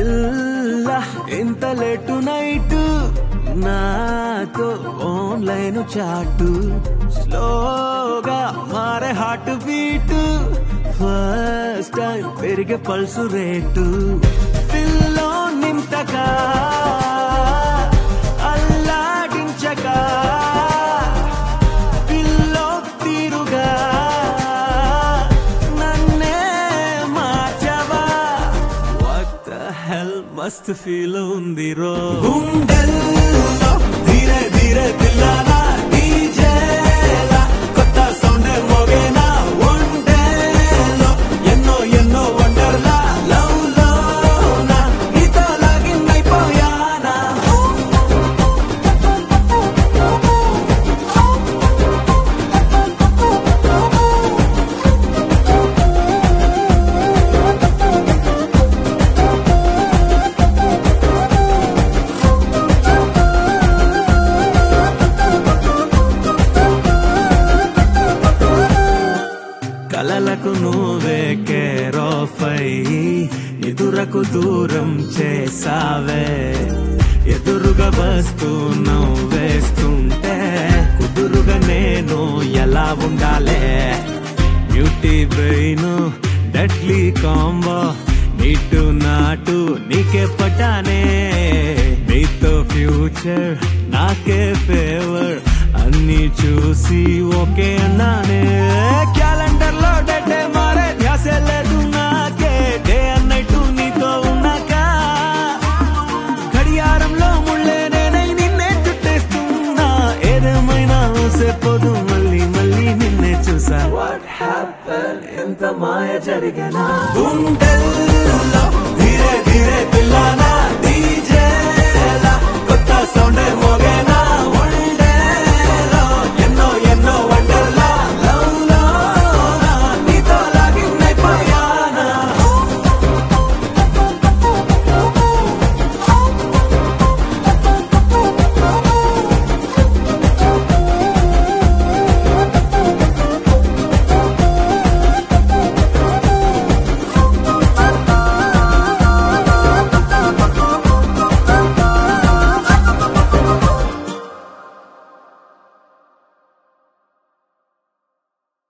పిల్ల ఎంత late night నాతో ఆన్లైన్ చాటు స్లోగా మారే హార్ట్ బీట్ ఫస్ట్ టైం పెరిగే పల్సు రేటు పిల్లో నింతగా అల్లాడించగా పిల్లో తీరుగా నన్నే మార్చవా వాట్ ద హెల్ మస్త్ ఫీల్ ఉంది రో గుండెల్లో ధీరే ధీరే పిల్లలా డీజేలా కొత్త సౌండ్ మోగేనా ఒంటేలో ఎన్నో ఎన్నో వండర్లా లవ్ లోనా నీతో లాగిన్ అయిపోయానా కలలకు నువ్వే కేరోఫై ఎదురకు దూరం చేసావే ఎదురుగా వస్తూ నవ్వేస్తుంటే కుదురుగా నేను ఎలా ఉండాలే బ్యూటీ బ్రెయిన్ డెడ్లీ కాంబో నీటు నాటు నీకే పటానే నీతో ఫ్యూచర్ నాకే ఫేవర్ అన్ని చూసి ఓకే అన్నానే క్యాలెండర్ లో డేటే మారే ధ్యాస లేదు నాకే డే అన్నట్టు నీతో ఉన్నాక గడియారంలో ముళ్ళే నేనై నిన్నే చుట్టేస్తున్నా ఏదేమైనా సేపోదు మళ్ళీ మళ్ళీ నిన్నే చూసా వాట్ హ్యాపెన్ ఎంత మాయ జరిగినా